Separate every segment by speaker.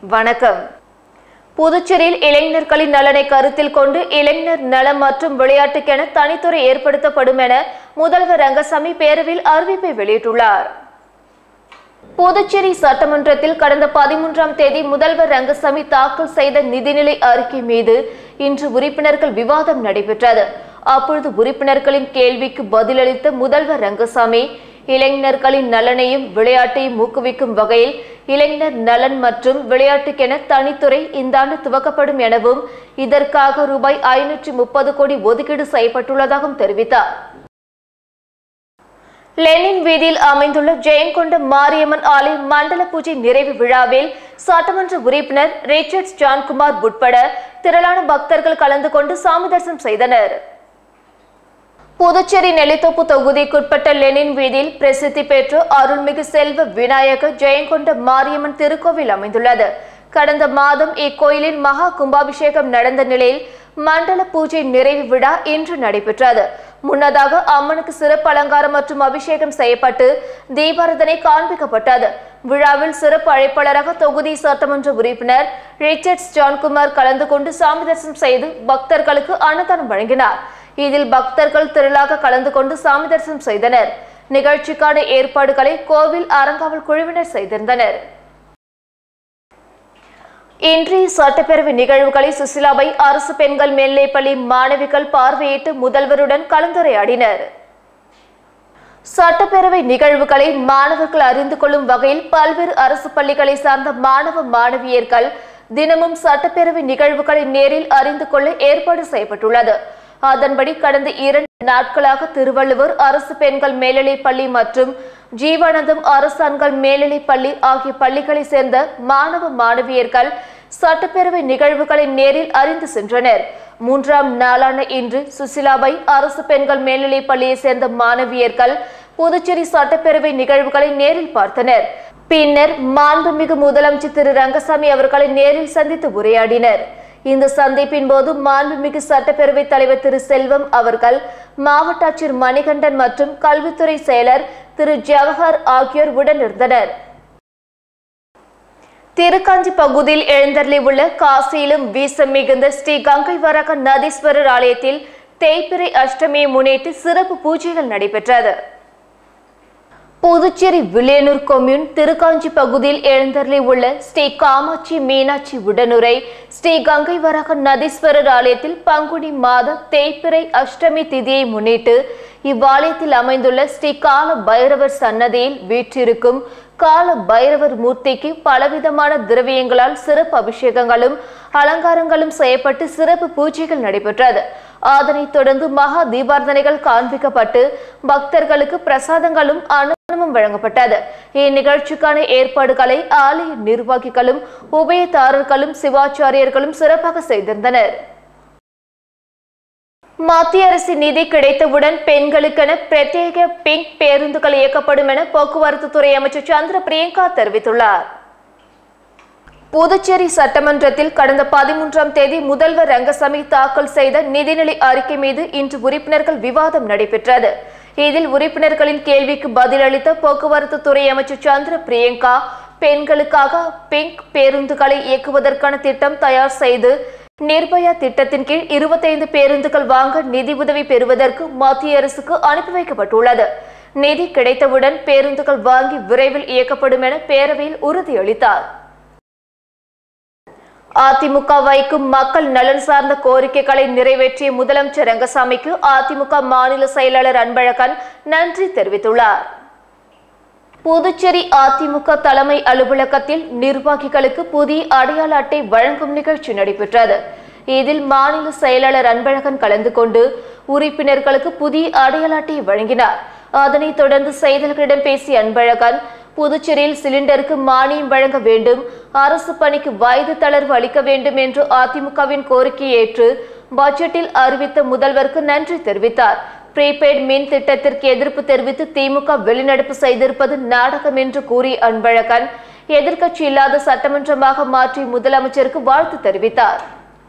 Speaker 1: வணக்கம் புதுச்சேரியில் இளைஞர்களின் நலனை கருத்தில் கொண்டு இளைஞர் நலம் மற்றும் விளையாட்டுக்கென தனித்துறை ஏற்படுத்தப்படும் என முதல்வர் ரங்கசாமி பேரவையில் அறிவிப்பை வெளியிட்டுள்ளார் புதுச்சேரி சட்டமன்றத்தில் கடந்த பதிமூன்றாம் தேதி முதல்வர் ரங்கசாமி தாக்கல் செய்த நிதிநிலை அறிக்கை மீது இன்று உறுப்பினர்கள் விவாதம் நடைபெற்றது அப்பொழுது உறுப்பினர்களின் கேள்விக்கு பதிலளித்த முதல்வர் ரங்கசாமி இளைஞர்களின் நலனையும் விளையாட்டையும் ஊக்குவிக்கும் வகையில் இளைஞர் நலன் மற்றும் விளையாட்டுக்கென தனித்துறை இந்த ஆண்டு துவக்கப்படும் எனவும் இதற்காக ரூபாய் ஐநூற்றி முப்பது கோடி ஒதுக்கீடு செய்யப்பட்டுள்ளதாகவும் தெரிவித்தார் லெனின் வீதியில் அமைந்துள்ள ஜெயங்கொண்ட மாரியம்மன் ஆலய மண்டல பூஜை நிறைவு விழாவில் சட்டமன்ற உறுப்பினர் ரிச்சர்ட்ஸ் ஜான்குமார் உட்பட திரளான பக்தர்கள் கலந்து கொண்டு சாமி தரிசனம் செய்தனர் புதுச்சேரி நெல்லித்தோப்பு தொகுதிக்குட்பட்ட லெனின் வீதியில் பிரசித்தி பெற்ற அருள்மிகு செல்வ விநாயக ஜெயங்கொண்ட மாரியம்மன் திருக்கோவில் அமைந்துள்ளது கடந்த மாதம் இக்கோயிலின் மகா கும்பாபிஷேகம் நடந்த நிலையில் மண்டல பூஜை நிறைவு விழா இன்று நடைபெற்றது முன்னதாக அம்மனுக்கு சிறப்பு அலங்காரம் மற்றும் அபிஷேகம் செய்யப்பட்டு தீபாரதனை காண்பிக்கப்பட்டது விழாவில் சிறப்பு அழைப்பாளராக தொகுதி சட்டமன்ற உறுப்பினர் ரிச்சர்ட்ஸ் ஜான்குமார் கலந்து கொண்டு சாமி தரிசனம் செய்து பக்தர்களுக்கு அன்னதானம் வழங்கினார் இதில் பக்தர்கள் திரளாக கலந்து கொண்டு சாமி தரிசனம் செய்தனர் நிகழ்ச்சிக்கான ஏற்பாடுகளை கோவில் அறங்காவல் குழுவினர் செய்திருந்தனர் இன்றைய சட்டப்பேரவை நிகழ்வுகளை சுசிலாவை அரசு பெண்கள் மேல்நிலைப்பள்ளி மாணவிகள் பார்வையிட்டு முதல்வருடன் கலந்துரையாடினர் சட்டப்பேரவை நிகழ்வுகளை மாணவர்கள் அறிந்து கொள்ளும் வகையில் பல்வேறு அரசு பள்ளிகளை சார்ந்த மாணவ மாணவியர்கள் தினமும் சட்டப்பேரவை நிகழ்வுகளை நேரில் அறிந்து கொள்ள ஏற்பாடு செய்யப்பட்டுள்ளது அதன்படி கடந்த இரண்டு நாட்களாக திருவள்ளுவர் அரசு பெண்கள் மேல்நிலைப் பள்ளி மற்றும் ஜீவானந்தம் அரசு ஆண்கள் மேல்நிலைப் பள்ளி ஆகிய பள்ளிகளை சேர்ந்த மாணவ மாணவியர்கள் சட்டப்பேரவை நிகழ்வுகளை நேரில் அறிந்து சென்றனர் மூன்றாம் நாளான இன்று சுசிலாவை அரசு பெண்கள் மேல்நிலைப் பள்ளியை சேர்ந்த மாணவியர்கள் புதுச்சேரி சட்டப்பேரவை நிகழ்வுகளை நேரில் பார்த்தனர் பின்னர் மாண்புமிகு முதலமைச்சர் திரு ரங்கசாமி அவர்களை நேரில் சந்தித்து உரையாடினர் இந்த சந்திப்பின் போது மாண்புமிகு சட்டப்பேரவைத் தலைவர் திரு செல்வம் அவர்கள் மாவட்ட ஆட்சியர் மணிகண்டன் மற்றும் கல்வித்துறை செயலர் திரு ஜவஹர் ஆகியோர் உடனிருந்தனர் திருக்காஞ்சி பகுதியில் எழுந்தருளி உள்ள காசியிலும் வீசம் மிகுந்த ஸ்ரீ கங்கை வரக நதீஸ்வரர் ஆலயத்தில் தேய்பிறை அஷ்டமியை முன்னிட்டு சிறப்பு பூஜைகள் நடைபெற்றது புதுச்சேரி வில்லியனூர் கொம்யூன் திருக்காஞ்சி பகுதியில் எழுந்தருளி உள்ள ஸ்ரீ காமாட்சி மீனாட்சி உடனுரை ஸ்ரீ கங்கை வரக நதீஸ்வரர் ஆலயத்தில் பங்குனி மாத தேய்பிறை அஷ்டமி திதியை முன்னிட்டு இவ்வாலயத்தில் அமைந்துள்ள ஸ்ரீ கால பைரவர் சன்னதியில் வீற்றிருக்கும் கால பைரவர் மூர்த்திக்கு பலவிதமான திரவியங்களால் சிறப்பு அபிஷேகங்களும் அலங்காரங்களும் செய்யப்பட்டு சிறப்பு பூஜைகள் நடைபெற்றது அதனைத் தொடர்ந்து மகா தீபார்த்தனைகள் காண்பிக்கப்பட்டு பக்தர்களுக்கு பிரசாதங்களும் அன்னமும் வழங்கப்பட்டது இந்நிகழ்ச்சிக்கான ஏற்பாடுகளை ஆலய நிர்வாகிகளும் உபயதாரர்களும் சிவாச்சாரியர்களும் சிறப்பாக செய்திருந்தனர் மத்திய அரசு நிதி கிடைத்தவுடன் பெண்களுக்கென பிரத்யேக பிங்க் பேருந்துகள் இயக்கப்படும் என போக்குவரத்து துறை அமைச்சர் சந்திர பிரியங்கா தெரிவித்துள்ளார் புதுச்சேரி சட்டமன்றத்தில் கடந்த பதிமூன்றாம் தேதி முதல்வர் ரங்கசாமி தாக்கல் செய்த நிதிநிலை அறிக்கை மீது இன்று உறுப்பினர்கள் விவாதம் நடைபெற்றது இதில் உறுப்பினர்களின் கேள்விக்கு பதிலளித்த போக்குவரத்து துறை அமைச்சர் சந்திர பிரியங்கா பெண்களுக்காக பிங்க் பேருந்துகளை இயக்குவதற்கான திட்டம் தயார் செய்து நிர்பயா திட்டத்தின் கீழ் இருபத்தைந்து பேருந்துகள் வாங்க நிதி உதவி பெறுவதற்கு மத்திய அரசுக்கு அனுப்பி வைக்கப்பட்டுள்ளது நிதி கிடைத்தவுடன் பேருந்துகள் வாங்கி விரைவில் இயக்கப்படும் என பேரவையில் உறுதியளித்தார் அதிமுக வைக்கும் மக்கள் நலன் சார்ந்த கோரிக்கைகளை நிறைவேற்றிய முதலமைச்சர் ரங்கசாமிக்கு அதிமுக மாநில செயலாளர் அன்பழகன் நன்றி தெரிவித்துள்ளார் புதுச்சேரி அதிமுக தலைமை அலுவலகத்தில் நிர்வாகிகளுக்கு புதிய அடையாள அட்டை வழங்கும் நிகழ்ச்சி நடைபெற்றது இதில் மாநில செயலாளர் அன்பழகன் கலந்து கொண்டு உறுப்பினர்களுக்கு புதிய அடையாள அட்டையை வழங்கினார் அதனைத் தொடர்ந்து செய்தியாளர்களிடம் பேசிய அன்பழகன் புதுச்சேரியில் சிலிண்டருக்கு மானியம் வழங்க வேண்டும் அரசு பணிக்கு வயது தளர்வு அளிக்க வேண்டும் என்று அதிமுகவின் கோரிக்கையை ஏற்று பட்ஜெட்டில் அறிவித்த முதல்வருக்கு நன்றி தெரிவித்தார் ப்ரீபெய்ட் மின் திட்டத்திற்கு எதிர்ப்பு தெரிவித்து திமுக வெளிநடப்பு செய்திருப்பது நாடகம் என்று கூறிய அன்பழகன் எதிர்க்கட்சி இல்லாத சட்டமன்றமாக மாற்றி முதலமைச்சருக்கு வாழ்த்து தெரிவித்தார்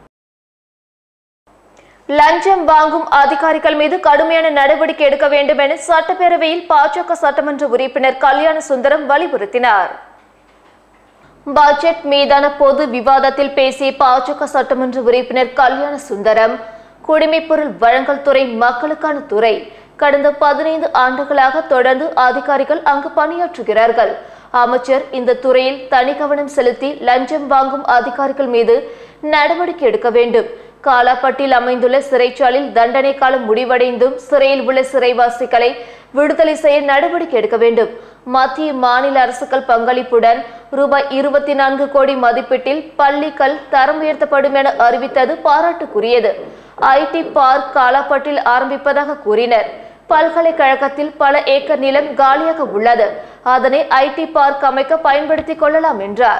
Speaker 1: லஞ்சம் வாங்கும் அதிகாரிகள் மீது கடுமையான நடவடிக்கை எடுக்க வேண்டும் என சட்டப்பேரவையில் பாஜக சட்டமன்ற உறுப்பினர் கல்யாண சுந்தரம் வலியுறுத்தினார் பட்ஜெட் மீதான பொது விவாதத்தில் பேசிய பாஜக சட்டமன்ற உறுப்பினர் கல்யாண சுந்தரம் குடிமைப்பொருள் வழங்கல் துறை மக்களுக்கான துறை கடந்த பதினைந்து ஆண்டுகளாக தொடர்ந்து அதிகாரிகள் அங்கு பணியாற்றுகிறார்கள் அமைச்சர் இந்த துறையில் தனி கவனம் செலுத்தி லஞ்சம் வாங்கும் அதிகாரிகள் மீது நடவடிக்கை எடுக்க வேண்டும் காலாப்பட்டில் அமைந்துள்ள சிறைச்சாலையில் தண்டனை காலம் முடிவடைந்தும் சிறையில் உள்ள சிறைவாசிகளை விடுதலை செய்ய நடவடிக்கை எடுக்க வேண்டும் மத்திய மாநில அரசுகள் பங்களிப்புடன் ரூபாய் இருபத்தி நான்கு கோடி மதிப்பீட்டில் பள்ளிகள் தரம் உயர்த்தப்படும் என அறிவித்தது பாராட்டுக்குரியது ஐடி பார்க் காலாப்பட்டில் ஆரம்பிப்பதாக கூறினர் பல்கலைக்கழகத்தில் பல ஏக்கர் நிலம் காலியாக உள்ளது அதனை ஐடி பார்க் அமைக்க பயன்படுத்திக் கொள்ளலாம் என்றார்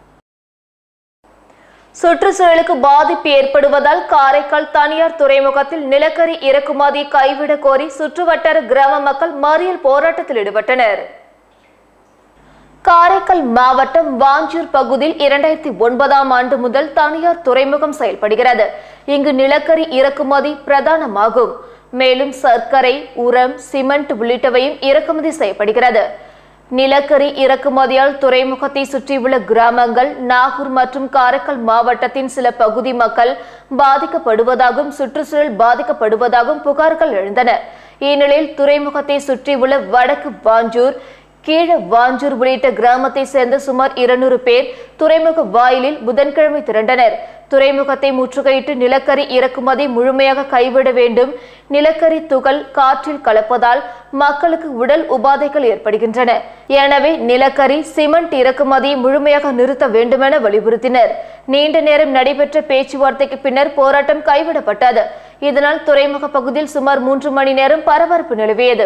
Speaker 1: சுற்றுச்சூழலுக்கு பாதிப்பு ஏற்படுவதால் காரைக்கால் தனியார் துறைமுகத்தில் நிலக்கரி இறக்குமதி கைவிட கோரி சுற்றுவட்டார கிராம மக்கள் மறியல் போராட்டத்தில் ஈடுபட்டனர் காரைக்கால் மாவட்டம் வாஞ்சூர் பகுதியில் இரண்டாயிரத்தி ஒன்பதாம் ஆண்டு முதல் தனியார் துறைமுகம் செயல்படுகிறது இங்கு நிலக்கரி இறக்குமதி பிரதானமாகும் மேலும் சர்க்கரை உரம் சிமெண்ட் உள்ளிட்டவையும் இறக்குமதி செய்யப்படுகிறது நிலக்கரி இறக்குமதியால் துறைமுகத்தை சுற்றியுள்ள கிராமங்கள் நாகூர் மற்றும் காரைக்கால் மாவட்டத்தின் சில பகுதி மக்கள் பாதிக்கப்படுவதாகவும் சுற்றுச்சூழல் பாதிக்கப்படுவதாகவும் புகார்கள் எழுந்தன இந்நிலையில் துறைமுகத்தை சுற்றியுள்ள வடக்கு வாஞ்சூர் கீழ வாஞ்சூர் உள்ளிட்ட கிராமத்தை சேர்ந்த சுமார் இருநூறு பேர் துறைமுக வாயிலில் புதன்கிழமை திரண்டனர் துறைமுகத்தை முற்றுகையிட்டு நிலக்கரி இறக்குமதி முழுமையாக கைவிட வேண்டும் நிலக்கரி துகள் காற்றில் கலப்பதால் மக்களுக்கு உடல் உபாதைகள் ஏற்படுகின்றன எனவே நிலக்கரி சிமெண்ட் இறக்குமதியை முழுமையாக நிறுத்த வேண்டுமென வலியுறுத்தினர் நீண்ட நேரம் நடைபெற்ற பேச்சுவார்த்தைக்கு பின்னர் போராட்டம் கைவிடப்பட்டது இதனால் துறைமுக பகுதியில் சுமார் மூன்று மணி நேரம் பரபரப்பு நிலவியது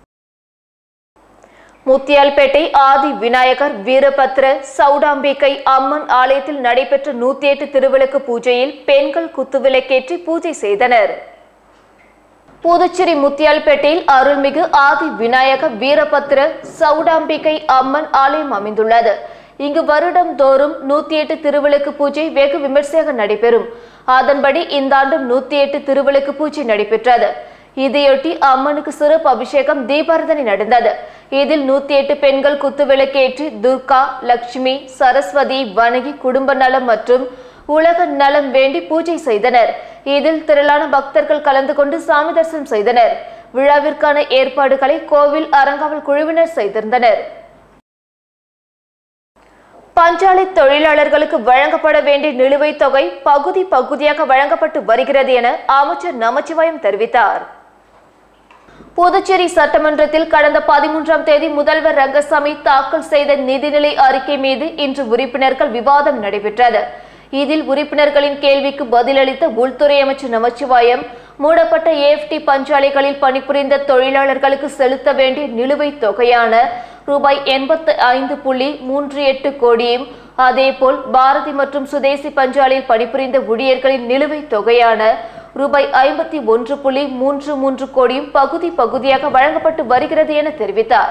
Speaker 1: முத்தியால்பேட்டை ஆதி விநாயகர் வீரபத்ர சௌடாம்பிகை அம்மன் ஆலயத்தில் நடைபெற்ற நூத்தி எட்டு திருவிளக்கு பூஜையில் பெண்கள் குத்துவிளக்கேற்றி பூஜை செய்தனர் புதுச்சேரி முத்தியால்பேட்டையில் அருள்மிகு ஆதி விநாயக வீரபத்ர சௌடாம்பிகை அம்மன் ஆலயம் அமைந்துள்ளது இங்கு வருடம் தோறும் நூத்தி எட்டு திருவிளக்கு பூஜை வெகு விமர்சையாக நடைபெறும் அதன்படி இந்த ஆண்டும் நூத்தி எட்டு திருவிளக்கு பூஜை நடைபெற்றது இதையொட்டி அம்மனுக்கு சிறப்பு அபிஷேகம் தீபாரதனை நடந்தது இதில் நூத்தி எட்டு பெண்கள் குத்துவிளக்கேற்றி துர்கா லட்சுமி சரஸ்வதி வணங்கி குடும்ப நலம் மற்றும் உலக நலம் வேண்டி பூஜை செய்தனர் இதில் திரளான பக்தர்கள் கலந்து கொண்டு சாமி தரிசனம் செய்தனர் விழாவிற்கான ஏற்பாடுகளை கோவில் அறங்காவல் குழுவினர் செய்திருந்தனர் பஞ்சாலை தொழிலாளர்களுக்கு வழங்கப்பட வேண்டிய நிலுவைத் தொகை பகுதி பகுதியாக வழங்கப்பட்டு வருகிறது என அமைச்சர் நமச்சிவாயம் தெரிவித்தார் புதுச்சேரி சட்டமன்றத்தில் கடந்த பதிமூன்றாம் தேதி முதல்வர் ரங்கசாமி தாக்கல் செய்த நிதிநிலை அறிக்கை மீது இன்று உறுப்பினர்கள் விவாதம் நடைபெற்றது இதில் உறுப்பினர்களின் கேள்விக்கு பதிலளித்த உள்துறை அமைச்சர் நமச்சிவாயம் மூடப்பட்ட ஏஎஃப்டி பஞ்சாலைகளில் பணிபுரிந்த தொழிலாளர்களுக்கு செலுத்த வேண்டிய நிலுவைத் தொகையான ரூபாய் எண்பத்து ஐந்து புள்ளி மூன்று எட்டு கோடியும் அதேபோல் பாரதி மற்றும் சுதேசி பஞ்சாலையில் பணிபுரிந்த ஊழியர்களின் நிலுவைத் தொகையான ரூபாய் ஐம்பத்தி ஒன்று புள்ளி மூன்று மூன்று கோடியும் பகுதி பகுதியாக வழங்கப்பட்டு வருகிறது என தெரிவித்தார்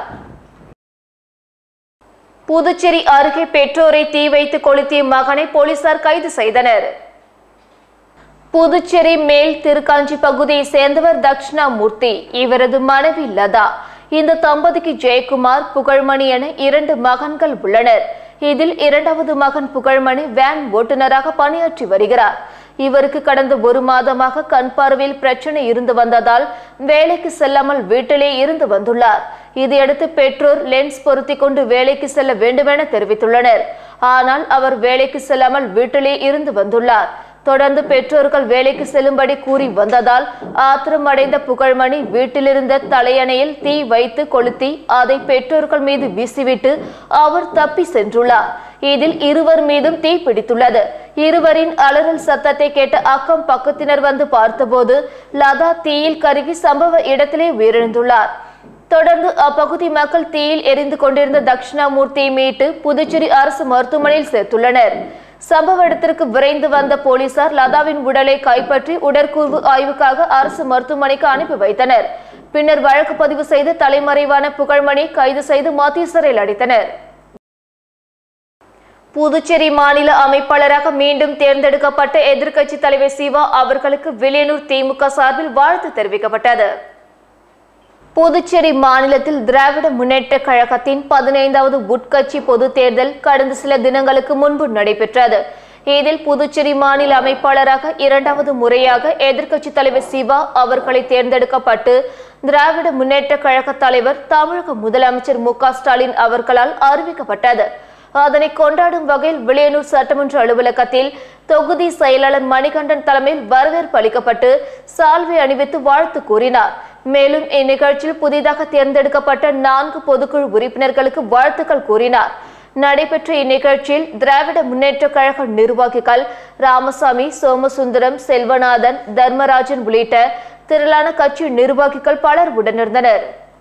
Speaker 1: புதுச்சேரி அருகே பெற்றோரை தீ வைத்து கொளுத்திய மகனை போலீசார் கைது செய்தனர் புதுச்சேரி மேல் திருக்காஞ்சி பகுதியை சேர்ந்தவர் தக்ஷணாமூர்த்தி இவரது மனைவி லதா இந்த தம்பதிக்கு ஜெயக்குமார் புகழ்மணி என இரண்டு மகன்கள் உள்ளனர் இதில் இரண்டாவது மகன் புகழ்மணி வேன் ஓட்டுநராக பணியாற்றி வருகிறார் இவருக்கு கடந்த ஒரு மாதமாக கண் பார்வையில் பிரச்சனை இருந்து வந்ததால் வேலைக்கு செல்லாமல் வீட்டிலே இருந்து வந்துள்ளார் இதையடுத்து பெற்றோர் லென்ஸ் பொருத்தி கொண்டு வேலைக்கு செல்ல வேண்டுமென தெரிவித்துள்ளனர் ஆனால் அவர் வேலைக்கு செல்லாமல் வீட்டிலே இருந்து வந்துள்ளார் தொடர்ந்து பெற்றோர்கள் வேலைக்கு செல்லும்படி கூறி வந்ததால் ஆத்திரமடைந்த புகழ்மணி வீட்டிலிருந்த தலையணையில் தீ வைத்து கொளுத்தி அதை பெற்றோர்கள் மீது வீசிவிட்டு அவர் தப்பி சென்றுள்ளார் இதில் இருவர் மீதும் தீ பிடித்துள்ளது இருவரின் அலறல் சத்தத்தை கேட்ட அக்கம் பக்கத்தினர் வந்து பார்த்தபோது லதா தீயில் கருகி சம்பவ இடத்திலே உயிரிழந்துள்ளார் தொடர்ந்து அப்பகுதி மக்கள் தீயில் எரிந்து கொண்டிருந்த தட்சிணாமூர்த்தியை மீட்டு புதுச்சேரி அரசு மருத்துவமனையில் சேர்த்துள்ளனர் சம்பவ இடத்திற்கு விரைந்து வந்த போலீசார் லதாவின் உடலை கைப்பற்றி உடற்கூர்வு ஆய்வுக்காக அரசு மருத்துவமனைக்கு அனுப்பி வைத்தனர் பின்னர் வழக்கு பதிவு செய்து தலைமறைவான புகழ்மணி கைது செய்து மத்திய சிறையில் அடைத்தனர் புதுச்சேரி மாநில அமைப்பாளராக மீண்டும் தேர்ந்தெடுக்கப்பட்ட எதிர்க்கட்சி தலைவர் சிவா அவர்களுக்கு வில்லியனூர் திமுக சார்பில் வாழ்த்து தெரிவிக்கப்பட்டது புதுச்சேரி மாநிலத்தில் திராவிட முன்னேற்ற கழகத்தின் பதினைந்தாவது உட்கட்சி பொதுத் தேர்தல் கடந்த சில தினங்களுக்கு முன்பு நடைபெற்றது இதில் புதுச்சேரி மாநில அமைப்பாளராக இரண்டாவது முறையாக எதிர்க்கட்சித் தலைவர் சிவா அவர்களை தேர்ந்தெடுக்கப்பட்டு திராவிட முன்னேற்ற கழக தலைவர் தமிழக முதலமைச்சர் மு க ஸ்டாலின் அவர்களால் அறிவிக்கப்பட்டது அதனை கொண்டாடும் வகையில் விளையனூர் சட்டமன்ற அலுவலகத்தில் தொகுதி செயலாளர் மணிகண்டன் தலைமையில் வரவேற்பு அளிக்கப்பட்டு சால்வை அணிவித்து வாழ்த்து கூறினார் மேலும் இந்நிகழ்ச்சியில் புதிதாக தேர்ந்தெடுக்கப்பட்ட நான்கு பொதுக்குழு உறுப்பினர்களுக்கு வாழ்த்துக்கள் கூறினார் நடைபெற்ற இந்நிகழ்ச்சியில் திராவிட முன்னேற்ற கழக நிர்வாகிகள் ராமசாமி சோமசுந்தரம் செல்வநாதன் தர்மராஜன் உள்ளிட்ட திரளான கட்சி நிர்வாகிகள் பலர் உடனிருந்தனர்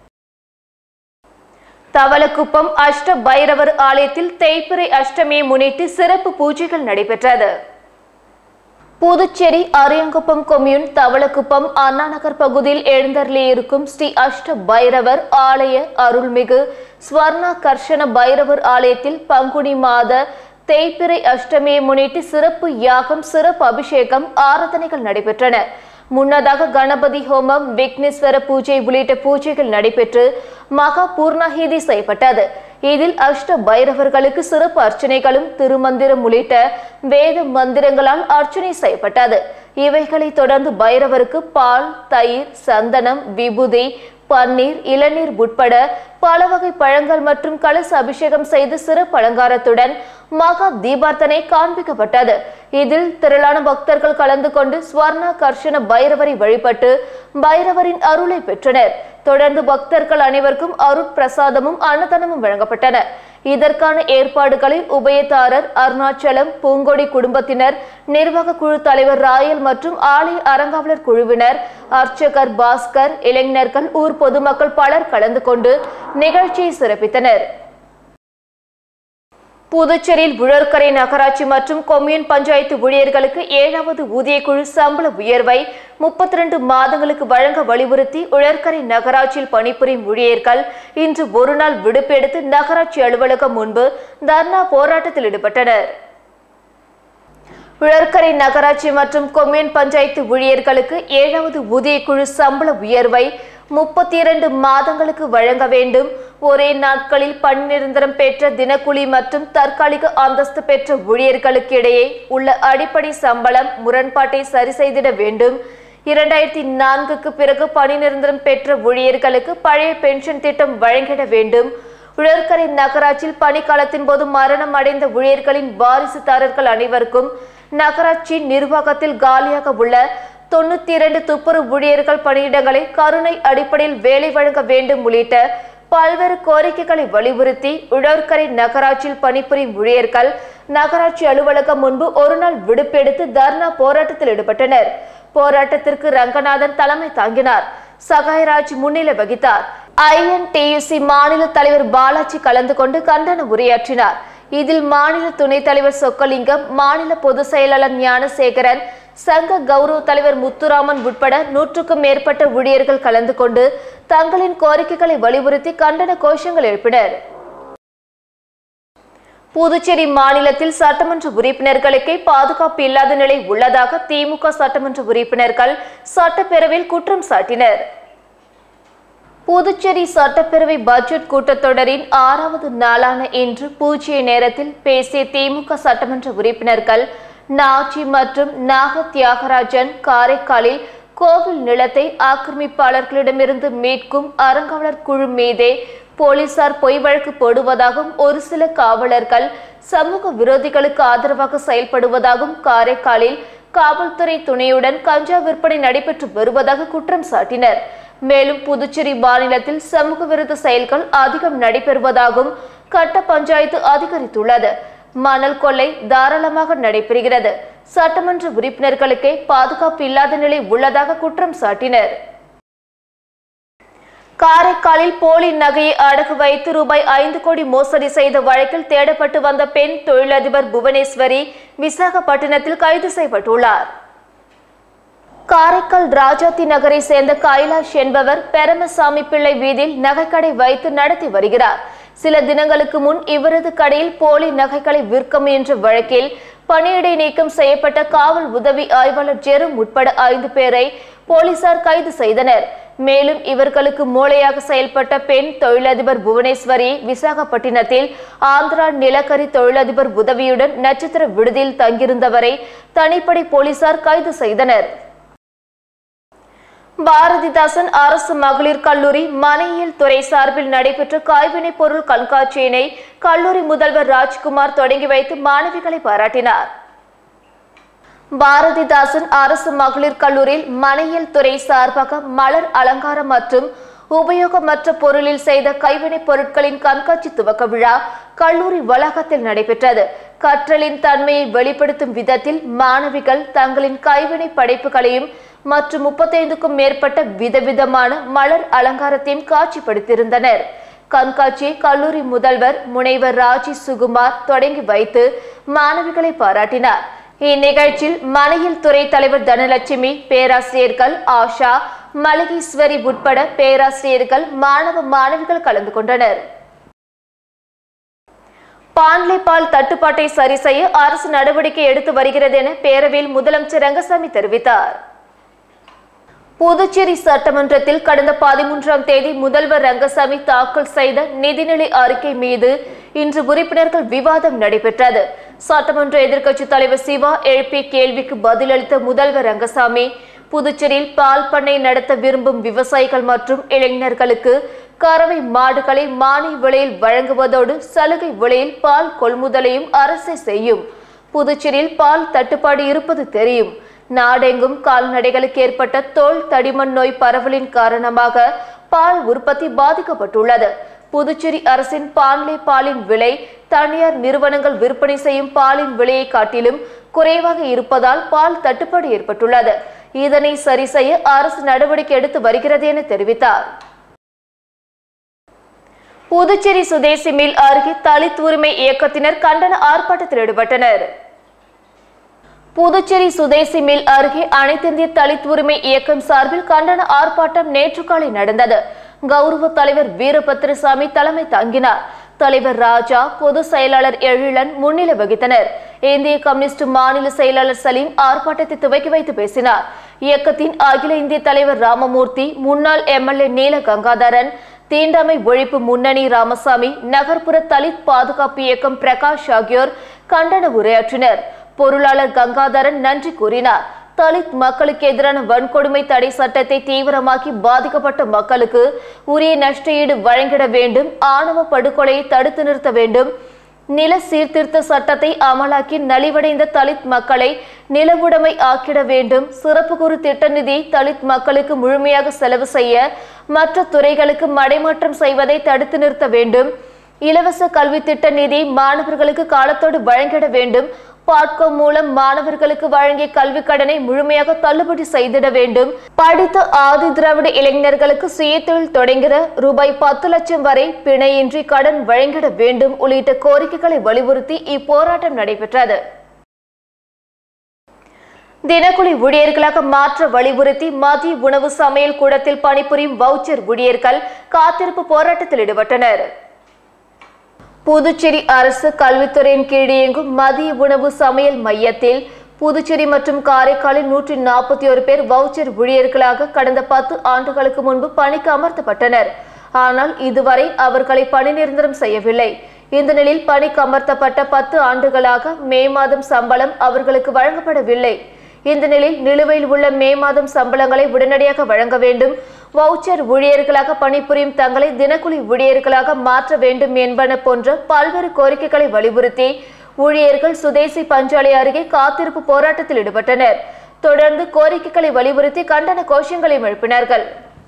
Speaker 1: தவளக்குப்பம் அஷ்ட பைரவர் ஆலயத்தில் தேய்பிறை அஷ்டமியை முன்னிட்டு சிறப்பு பூஜைகள் நடைபெற்றது புதுச்சேரி அரியங்குப்பம் கொம்யூன் தவளக்குப்பம் அண்ணாநகர் பகுதியில் எழுந்தருளியிருக்கும் ஸ்ரீ அஷ்ட பைரவர் ஆலய அருள்மிகு ஸ்வர்ணா கர்ஷன பைரவர் ஆலயத்தில் பங்குனி மாத தேய்பிறை அஷ்டமியை முன்னிட்டு சிறப்பு யாகம் சிறப்பு அபிஷேகம் ஆராதனைகள் நடைபெற்றன முன்னதாக கணபதி ஹோமம் விக்னேஸ்வர பூஜை உள்ளிட்ட பூஜைகள் நடைபெற்று மகா பூர்ணாகிதி செய்யப்பட்டது இதில் அஷ்ட பைரவர்களுக்கு சிறப்பு அர்ச்சனைகளும் திருமந்திரம் உள்ளிட்ட வேத மந்திரங்களால் அர்ச்சனை செய்யப்பட்டது இவைகளை தொடர்ந்து பைரவருக்கு பால் தயிர் சந்தனம் விபூதி பன்னீர் இளநீர் உட்பட பல வகை பழங்கள் மற்றும் கலச அபிஷேகம் செய்து சிறப்பு அலங்காரத்துடன் மகா தீபார்த்தனை காண்பிக்கப்பட்டது இதில் திரளான பக்தர்கள் கலந்து கொண்டு ஸ்வர்ணா கர்ஷன பைரவரை வழிபட்டு பைரவரின் அருளை பெற்றனர் தொடர்ந்து பக்தர்கள் அனைவருக்கும் அருட்பிரசாதமும் அன்னதானமும் வழங்கப்பட்டன இதற்கான ஏற்பாடுகளில் உபயதாரர் அருணாச்சலம் பூங்கொடி குடும்பத்தினர் நிர்வாக குழு தலைவர் ராயல் மற்றும் ஆலய அறங்காவலர் குழுவினர் அர்ச்சகர் பாஸ்கர் இளைஞர்கள் ஊர் பொதுமக்கள் பலர் கலந்து கொண்டு நிகழ்ச்சியை சிறப்பித்தனர் புதுச்சேரியில் உழற்கரை நகராட்சி மற்றும் கொம்யூன் பஞ்சாயத்து ஊழியர்களுக்கு ஏழாவது ஊதியக்குழு சம்பள உயர்வை முப்பத்தி ரெண்டு மாதங்களுக்கு வழங்க வலியுறுத்தி உழற்கரை நகராட்சியில் பணிபுரியும் ஊழியர்கள் இன்று ஒருநாள் விடுப்பு எடுத்து நகராட்சி அலுவலகம் முன்பு தர்ணா போராட்டத்தில் ஈடுபட்டனர் உழற்கரை நகராட்சி மற்றும் கொம்யூன் பஞ்சாயத்து ஊழியர்களுக்கு ஏழாவது ஊதியக்குழு சம்பள உயர்வை முப்பத்தி இரண்டு மாதங்களுக்கு வழங்க வேண்டும் ஒரே நாட்களில் பணி நிரந்தரம் பெற்ற தினக்கூலி மற்றும் தற்காலிக அந்தஸ்து பெற்ற ஊழியர்களுக்கு இடையே உள்ள அடிப்படை சம்பளம் முரண்பாட்டை சரி செய்திட வேண்டும் இரண்டாயிரத்தி நான்குக்கு பிறகு பணி நிரந்தரம் பெற்ற ஊழியர்களுக்கு பழைய பென்ஷன் திட்டம் வழங்கிட வேண்டும் உழற்கரை நகராட்சியில் பணிக்காலத்தின் போது மரணம் அடைந்த ஊழியர்களின் வாரிசுதாரர்கள் அனைவருக்கும் நகராட்சி நிர்வாகத்தில் காலியாக உள்ள தொண்ணூத்தி இரண்டு துப்புரவு ஊழியர்கள் பணியிடங்களை கருணை அடிப்படையில் வேலை வழங்க வேண்டும் உள்ளிட்ட பல்வேறு கோரிக்கைகளை வலியுறுத்தி உழற்கரை நகராட்சியில் பணிபுரியும் ஊழியர்கள் நகராட்சி அலுவலகம் முன்பு ஒருநாள் விடுப்பெடுத்து தர்ணா போராட்டத்தில் ஈடுபட்டனர் போராட்டத்திற்கு ரங்கநாதன் தலைமை தாங்கினார் சகாயராஜ் முன்னிலை வகித்தார் ஐஎன்டியுசி மாநில தலைவர் பாலாஜி கலந்து கொண்டு கண்டன உரையாற்றினார் இதில் மாநில துணைத் தலைவர் சொக்கலிங்கம் மாநில பொதுச் செயலாளர் ஞானசேகரன் சங்க கௌரவ தலைவர் முத்துராமன் உட்பட நூற்றுக்கும் மேற்பட்ட ஊழியர்கள் கலந்து கொண்டு தங்களின் கோரிக்கைகளை வலியுறுத்தி கண்டன கோஷங்கள் எழுப்பினர் புதுச்சேரி மாநிலத்தில் சட்டமன்ற உறுப்பினர்களுக்கே பாதுகாப்பு இல்லாத நிலை உள்ளதாக திமுக சட்டமன்ற உறுப்பினர்கள் சட்டப்பேரவையில் குற்றம் சாட்டினர் புதுச்சேரி சட்டப்பேரவை பட்ஜெட் கூட்டத்தொடரின் ஆறாவது நாளான இன்று பூஜ்ய நேரத்தில் பேசிய திமுக சட்டமன்ற உறுப்பினர்கள் நாச்சி மற்றும் நாக தியாகராஜன் காரைக்காலில் கோவில் நிலத்தை ஆக்கிரமிப்பாளர்களிடமிருந்து மீட்கும் அறங்காவலர் குழு மீதே போலீசார் பொய் வழக்கு போடுவதாகவும் ஒரு சில காவலர்கள் சமூக விரோதிகளுக்கு ஆதரவாக செயல்படுவதாகவும் காரைக்காலில் காவல்துறை துணையுடன் கஞ்சா விற்பனை நடைபெற்று வருவதாக குற்றம் சாட்டினர் மேலும் புதுச்சேரி மாநிலத்தில் சமூக விரோத செயல்கள் அதிகம் நடைபெறுவதாகவும் கட்ட பஞ்சாயத்து அதிகரித்துள்ளது மணல் கொள்ளை தாராளமாக நடைபெறுகிறது சட்டமன்ற உறுப்பினர்களுக்கே பாதுகாப்பு இல்லாத நிலை உள்ளதாக குற்றம் சாட்டினர் காரைக்காலில் போலி நகையை அடகு வைத்து ரூபாய் ஐந்து கோடி மோசடி செய்த வழக்கில் தேடப்பட்டு வந்த பெண் தொழிலதிபர் புவனேஸ்வரி விசாகப்பட்டினத்தில் கைது செய்யப்பட்டுள்ளார் காரைக்கால் ராஜாத்தி நகரை சேர்ந்த கைலாஷ் என்பவர் பெரமசாமி பிள்ளை வீதியில் நகைக்கடை வைத்து நடத்தி வருகிறார் சில தினங்களுக்கு முன் இவரது கடையில் போலி நகைகளை விற்க முயன்ற வழக்கில் பணியிடை நீக்கம் செய்யப்பட்ட காவல் உதவி ஆய்வாளர் ஜெரும் உட்பட ஐந்து பேரை போலீசார் கைது செய்தனர் மேலும் இவர்களுக்கு மூளையாக செயல்பட்ட பெண் தொழிலதிபர் புவனேஸ்வரி விசாகப்பட்டினத்தில் ஆந்திரா நிலக்கரி தொழிலதிபர் உதவியுடன் நட்சத்திர விடுதியில் தங்கியிருந்தவரை தனிப்படை போலீசார் கைது செய்தனர் பாரதிதாசன் அரசு மகளிர் கல்லூரி மனையியல் துறை சார்பில் நடைபெற்ற கைவினைப் பொருள் கண்காட்சியினை கல்லூரி முதல்வர் ராஜ்குமார் தொடங்கி வைத்து மாணவிகளை பாராட்டினார் பாரதிதாசன் அரசு மகளிர் கல்லூரியில் மனையியல் துறை சார்பாக மலர் அலங்காரம் மற்றும் உபயோகமற்ற பொருளில் செய்த கைவினைப் பொருட்களின் கண்காட்சி துவக்க விழா கல்லூரி வளாகத்தில் நடைபெற்றது கற்றலின் தன்மையை வெளிப்படுத்தும் விதத்தில் மாணவிகள் தங்களின் கைவினை படைப்புகளையும் மற்றும் முப்பத்தைந்துக்கும் மேற்பட்ட விதவிதமான மலர் அலங்காரத்தையும் காட்சிப்படுத்தியிருந்தனர் கண்காட்சியை கல்லூரி முதல்வர் முனைவர் ராஜி சுகுமார் தொடங்கி வைத்து மாணவிகளை பாராட்டினார் இந்நிகழ்ச்சியில் மனையில் துறை தலைவர் தனலட்சுமி பேராசிரியர்கள் ஆஷா மளிகீஸ்வரி உட்பட பேராசிரியர்கள் மாணவ மாணவிகள் கலந்து கொண்டனர் பாண்லே பால் தட்டுப்பாட்டை சரி செய்ய அரசு நடவடிக்கை எடுத்து வருகிறது என பேரவையில் முதலமைச்சர் ரங்கசாமி தெரிவித்தார் புதுச்சேரி சட்டமன்றத்தில் கடந்த பதிமூன்றாம் தேதி முதல்வர் ரங்கசாமி தாக்கல் செய்த நிதிநிலை அறிக்கை மீது இன்று உறுப்பினர்கள் விவாதம் நடைபெற்றது சட்டமன்ற எதிர்க்கட்சித் தலைவர் சிவா எழுப்பிய கேள்விக்கு பதிலளித்த முதல்வர் ரங்கசாமி புதுச்சேரியில் பால் பண்ணை நடத்த விரும்பும் விவசாயிகள் மற்றும் இளைஞர்களுக்கு கறவை மாடுகளை மானிய விலையில் வழங்குவதோடு சலுகை விலையில் பால் கொள்முதலையும் அரசே செய்யும் புதுச்சேரியில் பால் தட்டுப்பாடு இருப்பது தெரியும் நாடெங்கும் கால்நடைகளுக்கு ஏற்பட்ட தோல் தடிமண் நோய் பரவலின் காரணமாக பால் உற்பத்தி பாதிக்கப்பட்டுள்ளது புதுச்சேரி அரசின் பான்லே பாலின் விலை தனியார் நிறுவனங்கள் விற்பனை செய்யும் பாலின் விலையை காட்டிலும் குறைவாக இருப்பதால் பால் தட்டுப்பாடு ஏற்பட்டுள்ளது இதனை சரி செய்ய அரசு நடவடிக்கை எடுத்து வருகிறது என தெரிவித்தார் புதுச்சேரி சுதேசி மில் அருகே தலித் உரிமை இயக்கத்தினர் கண்டன ஆர்ப்பாட்டத்தில் ஈடுபட்டனர் புதுச்சேரி சுதேசி மில் அருகே அனைத்திந்திய தலித் உரிமை இயக்கம் சார்பில் கண்டன ஆர்ப்பாட்டம் நேற்று காலை நடந்தது கௌரவ தலைவர் வீரபத்திரசாமி தலைமை தாங்கினார் தலைவர் ராஜா பொதுச் செயலாளர் எழிலன் முன்னிலை வகித்தனர் இந்திய கம்யூனிஸ்ட் மாநில செயலாளர் சலீம் ஆர்ப்பாட்டத்தை துவக்கி வைத்து பேசினார் இயக்கத்தின் அகில இந்திய தலைவர் ராமமூர்த்தி முன்னாள் எம்எல்ஏ நீல கங்காதரன் தீண்டாமை ஒழிப்பு முன்னணி ராமசாமி நகர்ப்புற தலித் பாதுகாப்பு இயக்கம் பிரகாஷ் ஆகியோர் கண்டன உரையாற்றினர் பொருளாளர் கங்காதரன் நன்றி கூறினார் தலித் மக்களுக்கு எதிரான வன்கொடுமை தடை சட்டத்தை தீவிரமாக்கி பாதிக்கப்பட்ட மக்களுக்கு உரிய நஷ்டஈடு வழங்கிட வேண்டும் ஆணவ படுகொலையை தடுத்து நிறுத்த வேண்டும் நில சீர்திருத்த சட்டத்தை அமலாக்கி நலிவடைந்த தலித் மக்களை நிலவுடைமை ஆக்கிட வேண்டும் சிறப்பு குறு திட்ட நிதியை தலித் மக்களுக்கு முழுமையாக செலவு செய்ய மற்ற துறைகளுக்கு மடைமாற்றம் செய்வதை தடுத்து நிறுத்த வேண்டும் இலவச கல்வி திட்ட நிதி மாணவர்களுக்கு காலத்தோடு வழங்கிட வேண்டும் பாட்கோ மூலம் மாணவர்களுக்கு வழங்கிய கல்விக் கடனை முழுமையாக தள்ளுபடி செய்திட வேண்டும் படித்த ஆதி திராவிட இளைஞர்களுக்கு சுயதொழில் தொடங்கிட ரூபாய் பத்து லட்சம் வரை பிணையின்றி கடன் வழங்கிட வேண்டும் உள்ளிட்ட கோரிக்கைகளை வலியுறுத்தி இப்போராட்டம் நடைபெற்றது தினக்கூலி ஊழியர்களாக மாற்ற வலியுறுத்தி மதிய உணவு சமையல் கூடத்தில் பணிபுரியும் வவுச்சர் ஊழியர்கள் காத்திருப்பு போராட்டத்தில் ஈடுபட்டனர் புதுச்சேரி அரசு கல்வித்துறையின் கீழ் இயங்கும் மதிய உணவு சமையல் மையத்தில் புதுச்சேரி மற்றும் காரைக்காலில் நூற்றி நாற்பத்தி ஒரு பேர் வவுச்சர் ஊழியர்களாக கடந்த பத்து ஆண்டுகளுக்கு முன்பு பணிக்கு அமர்த்தப்பட்டனர் ஆனால் இதுவரை அவர்களை பணி நிரந்தரம் செய்யவில்லை இந்த நிலையில் பணிக்கு அமர்த்தப்பட்ட பத்து ஆண்டுகளாக மே மாதம் சம்பளம் அவர்களுக்கு வழங்கப்படவில்லை இந்த நிலையில் நிலுவையில் உள்ள மே மாதம் சம்பளங்களை உடனடியாக வழங்க வேண்டும் வவுச்சர் ஊழியர்களாக பணிபுரியும் தங்களை தினக்கூலி ஊழியர்களாக மாற்ற வேண்டும் என்பன போன்ற பல்வேறு கோரிக்கைகளை வலியுறுத்தி ஊழியர்கள் சுதேசி பஞ்சாலை அருகே காத்திருப்பு போராட்டத்தில் ஈடுபட்டனர் தொடர்ந்து கோரிக்கைகளை வலியுறுத்தி கண்டன கோஷங்களையும் எழுப்பினார்கள்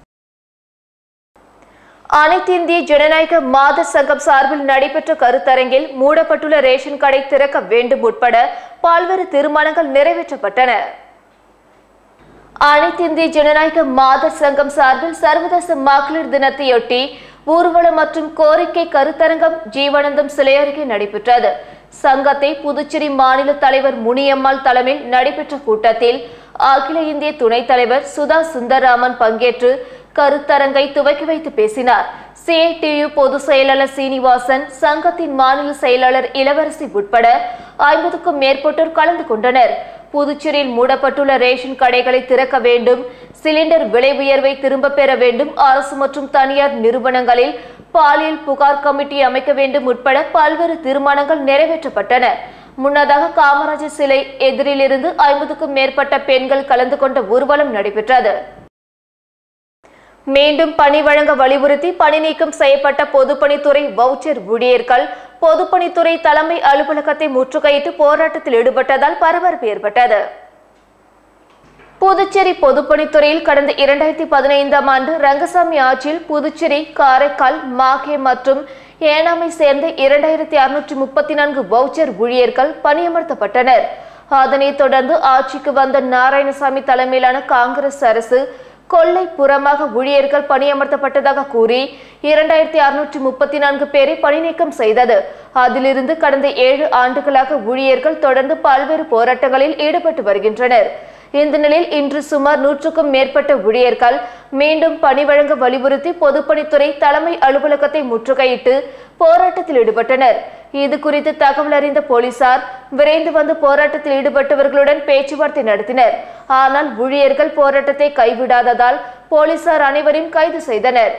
Speaker 1: அனைத்திந்திய ஜனநாயக மாத சங்கம் சார்பில் நடைபெற்ற கருத்தரங்கில் மூடப்பட்டுள்ள ரேஷன் கடை திறக்க வேண்டும் உட்பட பல்வேறு தீர்மானங்கள் நிறைவேற்றப்பட்டன அனைத்திந்திய ஜனநாயக மாத சங்கம் சார்பில் சர்வதேச மகளிர் தினத்தையொட்டி ஊர்வலம் மற்றும் கோரிக்கை கருத்தரங்கம் ஜீவானந்தம் சிலை அருகே நடைபெற்றது சங்கத்தை புதுச்சேரி மாநில தலைவர் முனியம்மாள் தலைமையில் நடைபெற்ற கூட்டத்தில் அகில இந்திய துணைத் தலைவர் சுதா சுந்தரராமன் பங்கேற்று கருத்தரங்கை துவக்கி வைத்து பேசினார் சிஐடியு பொதுச் செயலாளர் சீனிவாசன் சங்கத்தின் மாநில செயலாளர் இளவரசி உட்பட ஐம்பதுக்கும் மேற்பட்டோர் கலந்து கொண்டனர் புதுச்சேரியில் மூடப்பட்டுள்ள ரேஷன் கடைகளை திறக்க வேண்டும் சிலிண்டர் விலை உயர்வை திரும்ப பெற வேண்டும் அரசு மற்றும் தனியார் நிறுவனங்களில் பாலியல் புகார் கமிட்டி அமைக்க வேண்டும் உட்பட பல்வேறு தீர்மானங்கள் நிறைவேற்றப்பட்டன முன்னதாக காமராஜர் சிலை எதிரிலிருந்து ஐம்பதுக்கும் மேற்பட்ட பெண்கள் கலந்து கொண்ட ஊர்வலம் நடைபெற்றது மீண்டும் பணி வழங்க வலியுறுத்தி பணி நீக்கம் செய்யப்பட்ட பொதுப்பணித்துறை வவுச்சர் ஊழியர்கள் பொதுப்பணித்துறை தலைமை அலுவலகத்தை முற்றுகையிட்டு போராட்டத்தில் ஈடுபட்டதால் பரபரப்பு ஏற்பட்டது புதுச்சேரி பொதுப்பணித்துறையில் கடந்த இரண்டாயிரத்தி பதினைந்தாம் ஆண்டு ரங்கசாமி ஆட்சியில் புதுச்சேரி காரைக்கால் மாஹே மற்றும் ஏனாமை சேர்ந்த இரண்டாயிரத்தி அறுநூற்றி முப்பத்தி நான்கு வவுச்சர் ஊழியர்கள் பணியமர்த்தப்பட்டனர் அதனைத் தொடர்ந்து ஆட்சிக்கு வந்த நாராயணசாமி தலைமையிலான காங்கிரஸ் அரசு கொள்ளை புறமாக ஊழியர்கள் பணியமர்த்தப்பட்டதாக கூறி இரண்டாயிரத்தி அறுநூற்றி முப்பத்தி நான்கு பேரை பணிநீக்கம் செய்தது அதிலிருந்து கடந்த ஏழு ஆண்டுகளாக ஊழியர்கள் தொடர்ந்து பல்வேறு போராட்டங்களில் ஈடுபட்டு வருகின்றனர் இந்த நிலையில் இன்று சுமார் நூற்றுக்கும் மேற்பட்ட ஊழியர்கள் மீண்டும் பணி வழங்க வலியுறுத்தி பொதுப்பணித்துறை தலைமை அலுவலகத்தை முற்றுகையிட்டு போராட்டத்தில் ஈடுபட்டனர் இது குறித்து தகவல் அறிந்த போலீசார் விரைந்து வந்து போராட்டத்தில் ஈடுபட்டவர்களுடன் பேச்சுவார்த்தை நடத்தினர் ஆனால் ஊழியர்கள் போராட்டத்தை கைவிடாததால் போலீசார் அனைவரையும் கைது செய்தனர்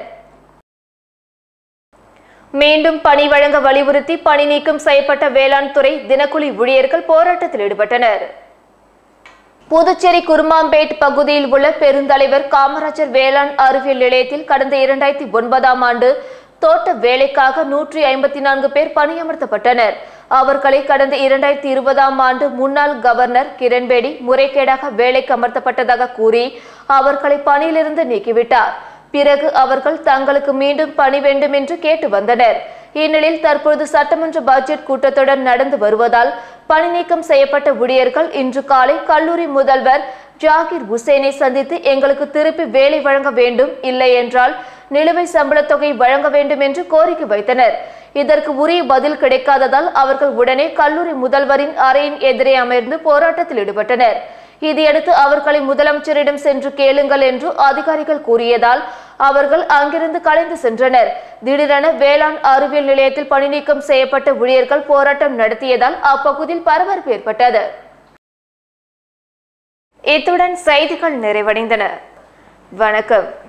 Speaker 1: மீண்டும் பணி வழங்க வலியுறுத்தி பணி நீக்கம் செய்யப்பட்ட வேளாண் துறை தினக்கூலி ஊழியர்கள் போராட்டத்தில் ஈடுபட்டனர் புதுச்சேரி குருமாம்பேட் பகுதியில் உள்ள பெருந்தலைவர் காமராஜர் வேளாண் அறிவியல் நிலையத்தில் கடந்த இரண்டாயிரத்தி ஒன்பதாம் ஆண்டு தோட்ட வேலைக்காக நூற்றி ஐம்பத்தி நான்கு பேர் பணியமர்த்தப்பட்டனர் அவர்களை கடந்த இரண்டாயிரத்தி இருபதாம் ஆண்டு முன்னாள் கவர்னர் கிரண்பேடி முறைகேடாக வேலைக்கு அமர்த்தப்பட்டதாக கூறி அவர்களை பணியிலிருந்து நீக்கிவிட்டார் பிறகு அவர்கள் தங்களுக்கு மீண்டும் பணி வேண்டும் என்று கேட்டு வந்தனர் இந்நிலையில் தற்பொழுது சட்டமன்ற பட்ஜெட் கூட்டத்தொடர் நடந்து வருவதால் பணி நீக்கம் செய்யப்பட்ட ஊழியர்கள் இன்று காலை கல்லூரி முதல்வர் ஜாகிர் ஹுசேனை சந்தித்து எங்களுக்கு திருப்பி வேலை வழங்க வேண்டும் இல்லை என்றால் நிலுவை சம்பளத் தொகை வழங்க வேண்டும் என்று கோரிக்கை வைத்தனர் இதற்கு உரிய பதில் கிடைக்காததால் அவர்கள் உடனே கல்லூரி முதல்வரின் அறையின் எதிரே அமர்ந்து போராட்டத்தில் ஈடுபட்டனர் இதையடுத்து அவர்களை முதலமைச்சரிடம் சென்று கேளுங்கள் என்று அதிகாரிகள் கூறியதால் அவர்கள் அங்கிருந்து கலைந்து சென்றனர் திடீரென வேளாண் அறிவியல் நிலையத்தில் பணிநீக்கம் செய்யப்பட்ட ஊழியர்கள் போராட்டம் நடத்தியதால் அப்பகுதியில் பரபரப்பு ஏற்பட்டது இத்துடன் செய்திகள் நிறைவடைந்தன வணக்கம்